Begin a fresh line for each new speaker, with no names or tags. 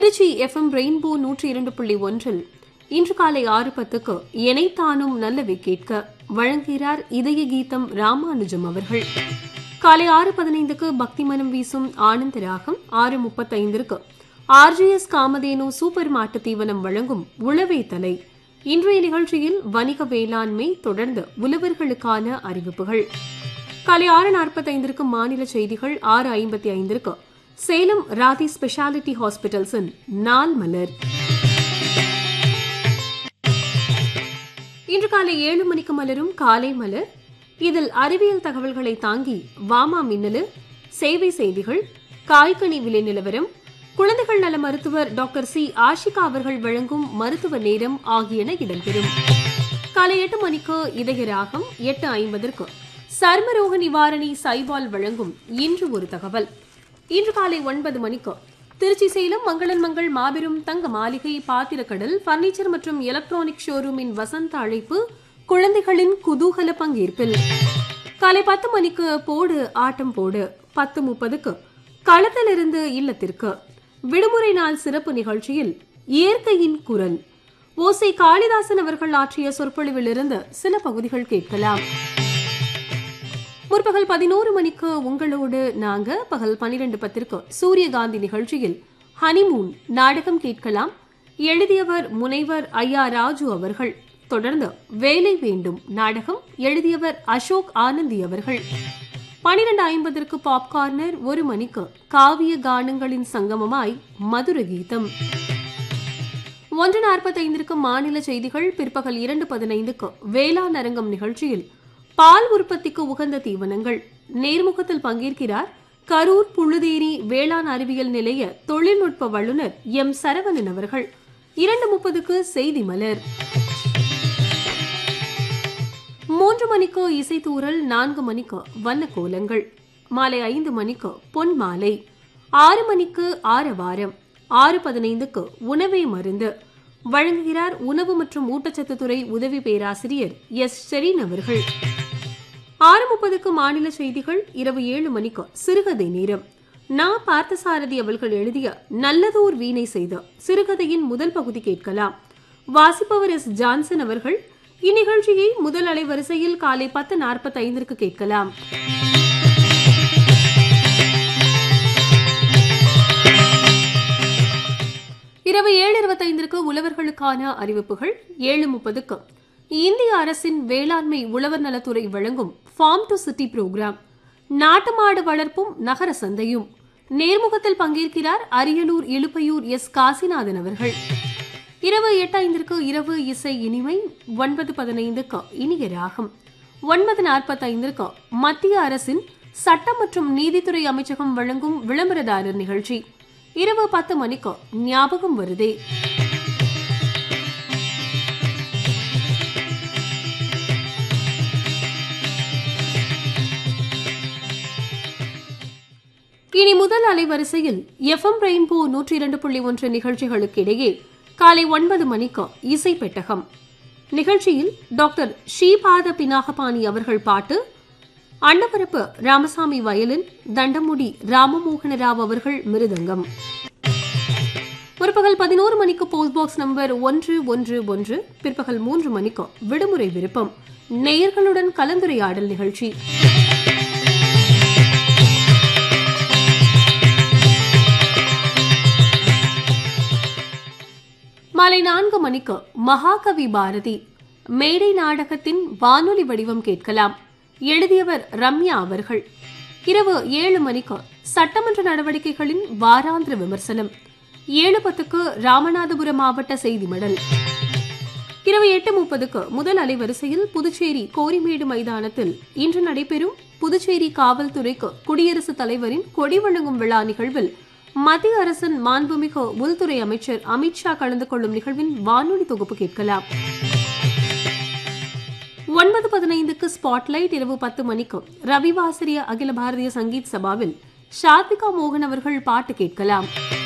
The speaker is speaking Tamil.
திருச்சி எஃப்எம் ரெயின்போ நூற்றி இரண்டு புள்ளி ஒன்றில் இன்று காலை ஆறு பத்துக்கு எனைத்தானும் நல்லவை கேட்க வழங்குகிறார் இதய கீதம் ராமானுஜம் அவர்கள் காலை ஆறு பதினைந்துக்கு பக்தி மனம் வீசும் ஆனந்த ராகம் ஆறு முப்பத்தைந்திற்கு ஆர்ஜிஎஸ் காமதேனு சூப்பர் மாட்டு தீவனம் வழங்கும் உழவே தலை இன்றைய நிகழ்ச்சியில் வணிக வேளாண்மை தொடர்ந்து உழவர்களுக்கான அறிவிப்புகள் காலை ஆறு நாற்பத்தைந்திற்கு மாநில செய்திகள் ஆறு ஐம்பத்தி ஐந்திற்கு சேலம் ராதி ஸ்பெஷாலிட்டி ஹாஸ்பிட்டல்ஸின் நாள் மலர் இன்று காலை ஏழு மணிக்கு மலரும் காலை மலர் இதில் அறிவியல் தகவல்களை தாங்கி வாமா மின்னலு சேவை செய்திகள் காய்கனி விலை நிலவரம் குழந்தைகள் நல மருத்துவர் டாக்டர் சி ஆஷிகா அவர்கள் வழங்கும் மருத்துவ நேரம் ஆகியன இடம்பெறும் காலை எட்டு மணிக்கு இதய ராகம் எட்டு ஐம்பதற்கு சர்மரோக நிவாரணி சைபால் வழங்கும் இன்று ஒரு தகவல் இன்று காலை ஒன்பது மணிக்கு திருச்சி சேலம் மங்களன் மங்கள் மாபெரும் தங்க மாளிகை பாத்திரக்கடல் பர்னிச்சர் மற்றும் எலக்ட்ரானிக் ஷோரூமின் வசந்த அழைப்பு குழந்தைகளின் குதூகல பங்கேற்பில் காலை பத்து மணிக்கு போடு ஆட்டம் போடு பத்து முப்பதுக்கு களத்திலிருந்து இல்லத்திற்கு விடுமுறை நாள் சிறப்பு நிகழ்ச்சியில் இயற்கையின் குரல் ஓசை காளிதாசன் அவர்கள் ஆற்றிய சொற்பொழிவிலிருந்து சில பகுதிகள் கேட்கலாம் முற்பகல் பதினோரு மணிக்கு உங்களோடு நாங்க பகல் பனிரெண்டு பத்திற்கு சூரியகாந்தி நிகழ்ச்சியில் ஹனிமூன் நாடகம் கேட்கலாம் எழுதியவர் முனைவர் ஐயா ராஜு அவர்கள் தொடர்ந்து வேலை வேண்டும் நாடகம் எழுதியவர் அசோக் ஆனந்தி அவர்கள் பனிரெண்டு ஐம்பதற்கு பாப்கார்னர் ஒரு மணிக்கு காவிய கானங்களின் சங்கமமாய் மதுர கீதம் ஒன்று நாற்பத்தைந்திற்கு மாநில செய்திகள் பிற்பகல் இரண்டு பதினைந்துக்கு வேளாண் அரங்கம் நிகழ்ச்சியில் பால் உற்பத்திக்கு உகந்த தீவனங்கள் நேர்முகத்தில் பங்கேற்கிறார் கரூர் புழுதேரி வேளாண் அறிவியல் நிலைய தொழில்நுட்ப வல்லுநர் எம் சரவணன் அவர்கள் இரண்டு முப்பதுக்கு செய்தி மலர் மூன்று மணிக்கு இசைத்தூரல் நான்கு மணிக்கு வண்ண கோலங்கள் மாலை ஐந்து மணிக்கு பொன் மாலை ஆறு மணிக்கு ஆரவாரம் ஆறு பதினைந்துக்கு உணவே மருந்து வழங்குகிறார் உணவு மற்றும் ஊட்டச்சத்து துறை உதவி பேராசிரியர் எஸ் ஷெரீன் அவர்கள் ஆறு முப்பதுக்கு மாநில செய்திகள் இரவு ஏழு மணிக்கு சிறுகதை நேரம் நா பார்த்தசாரதி அவர்கள் எழுதிய நல்லதோர் வீணை செய்த சிறுகதையின் முதல் பகுதி கேட்கலாம் வாசிப்பவர் எஸ் ஜான்சன் அவர்கள் இந்நிகழ்ச்சியை முதல் அலைவரிசையில் காலை பத்து நாற்பத்தைந்திற்கு கேட்கலாம் இரவு ஏழு இருபத்தைந்திற்கு உழவர்களுக்கான அறிவிப்புகள் ஏழு முப்பதுக்கு இந்திய அரசின் வேளாண்மை உழவர் நலத்துறை வழங்கும் ஃபார்ம் டு சிட்டி புரோகிராம் நாட்டு மாடு வளர்ப்பும் நகர சந்தையும் நேர்முகத்தில் பங்கேற்கிறார் அரியலூர் இழுப்பையூர் எஸ் காசிநாதன் அவர்கள் இரவு எட்டு ஐந்திற்கு இரவு இசை இனிமை ஒன்பது பதினைந்துக்கு இனிய ராகம் ஒன்பது நாற்பத்தைந்திற்கு மத்திய அரசின் சட்டம் மற்றும் நீதித்துறை அமைச்சகம் வழங்கும் விளம்பரதாரர் நிகழ்ச்சி இரவு பத்து மணிக்கு ஞாபகம் வருதே இனி முதல் அலைவரிசையில் எஃப்எம் ரெயின்போ நூற்றி இரண்டு புள்ளி ஒன்று நிகழ்ச்சிகளுக்கு இடையே காலை ஒன்பது மணிக்கு இசை பெட்டகம் நிகழ்ச்சியில் டாக்டர் ஸ்ரீபாத பினாகபாணி அவர்கள் பாட்டு அன்னபரப்பு ராமசாமி வயலின் தண்டமுடி ராமமோகன ராவ் அவர்கள் மிருதங்கம் முற்பகல் பதினோரு மணிக்கு போஸ்ட் பாக்ஸ் நம்பர் ஒன்று ஒன்று ஒன்று பிற்பகல் மூன்று மணிக்கு விடுமுறை விருப்பம் நேயர்களுடன் கலந்துரையாடல் நிகழ்ச்சி மாலை நான்கு மணிக்கு மகாகவி பாரதி மேடை நாடகத்தின் வானொலி வடிவம் கேட்கலாம் எழுதியவர் ரம்யா அவர்கள் இரவு ஏழு மணிக்கு சட்டமன்ற நடவடிக்கைகளின் வாராந்திர விமர்சனம் ஏழு பத்துக்கு ராமநாதபுரம் மாவட்ட செய்தி மடல் இரவு எட்டு முப்பதுக்கு முதல் அலைவரிசையில் புதுச்சேரி கோரிமேடு மைதானத்தில் இன்று நடைபெறும் புதுச்சேரி காவல்துறைக்கு குடியரசுத் தலைவரின் கொடி வழங்கும் விழா நிகழ்வில் மத்திய அரசின் மாண்புமிகு உள்துறை அமைச்சர் அமித்ஷா கலந்து கொள்ளும் நிகழ்வின் வானொலி தொகுப்பு கேட்கலாம் ஒன்பது பதினைந்துக்கு ஸ்பாட்லைட் இரவு பத்து மணிக்கு ரவிவாசரிய அகில பாரதிய சங்கீத் சபாவில் ஷாத்விகா மோகன் அவர்கள் பாட்டு கேட்கலாம்